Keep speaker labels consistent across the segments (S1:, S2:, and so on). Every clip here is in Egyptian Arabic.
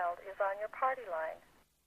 S1: child is on your party line.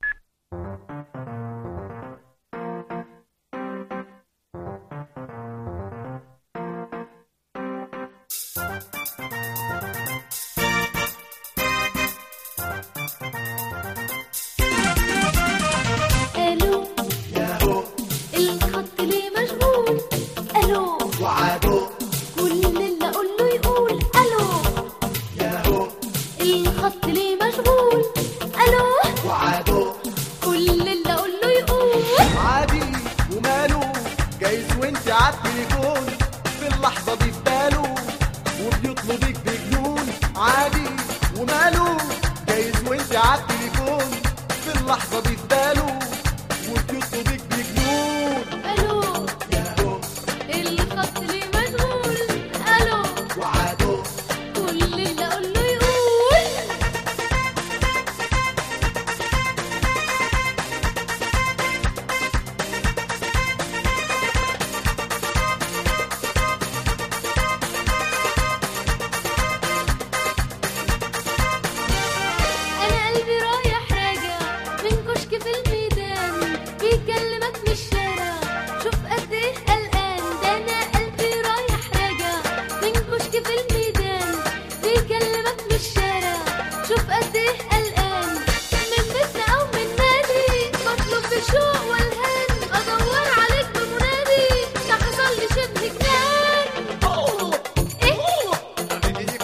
S2: الو
S3: ياهو
S2: الخط ليه مشغول الو
S3: وعدو
S2: كل اللي اقول له يقول الو
S3: ياهو
S2: الخط ليه مشغول الو
S3: وعدو
S2: كل اللي اقول له يقول
S3: عادي وماله جايز وانت عالتليفون في اللحظة دي في باله وبيطلبك بجنون عادي وماله جايز وانت عالتليفون في اللحظة دي في باله وبيطلبك بجنون
S2: الو
S3: ياهو
S2: الخط ليه مشغول الو
S3: وعدو
S2: كل اللي اقول له يقول انا قلبي رايح راجع من كشك في الميدان بيكلمك من الشارع شوف قد ايه قلقان ده انا قلبي رايح راجع من كشك في الميدان بيكلمك من الشارع شوف قد ايه قلقان من بيتنا او من نادي بطلب بشوق والهان ادور عليك بمنادي ده حصل لي شبه جنان ايه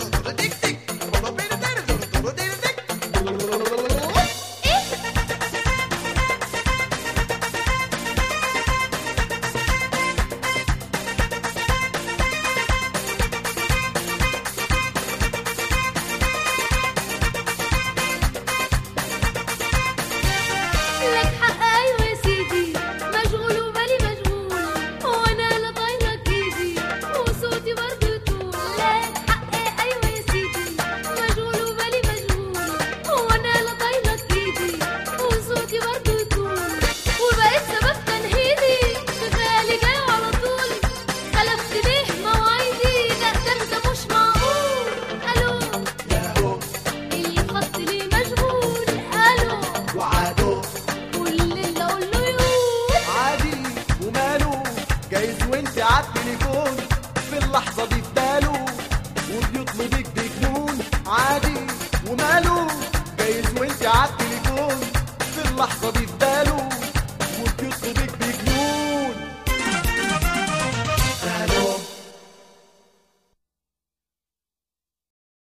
S2: لك حق ايوه يا سيدي مشغول وبالي مشغول وانا لا طايله ايدي وصوتي برضه يطول لك حق ايوه يا سيدي مشغول وبالي مشغول وانا لا طايله ايدي وصوتي برضه يطول وبقيت سبب تنهيدي شغالي جاي على طول خلفت ليه مواعيدي لا ده انت مش معقول الو
S3: ياهو
S2: الخط ليه مشغول الو
S3: وعدو
S2: كل اللي اقول له يقول
S3: عادي وماله جايز وانت عالتليفون في اللحظة دي في باله وبيطلبك بجنون عادي وماله جايز وانت عالتليفون في اللحظة دي في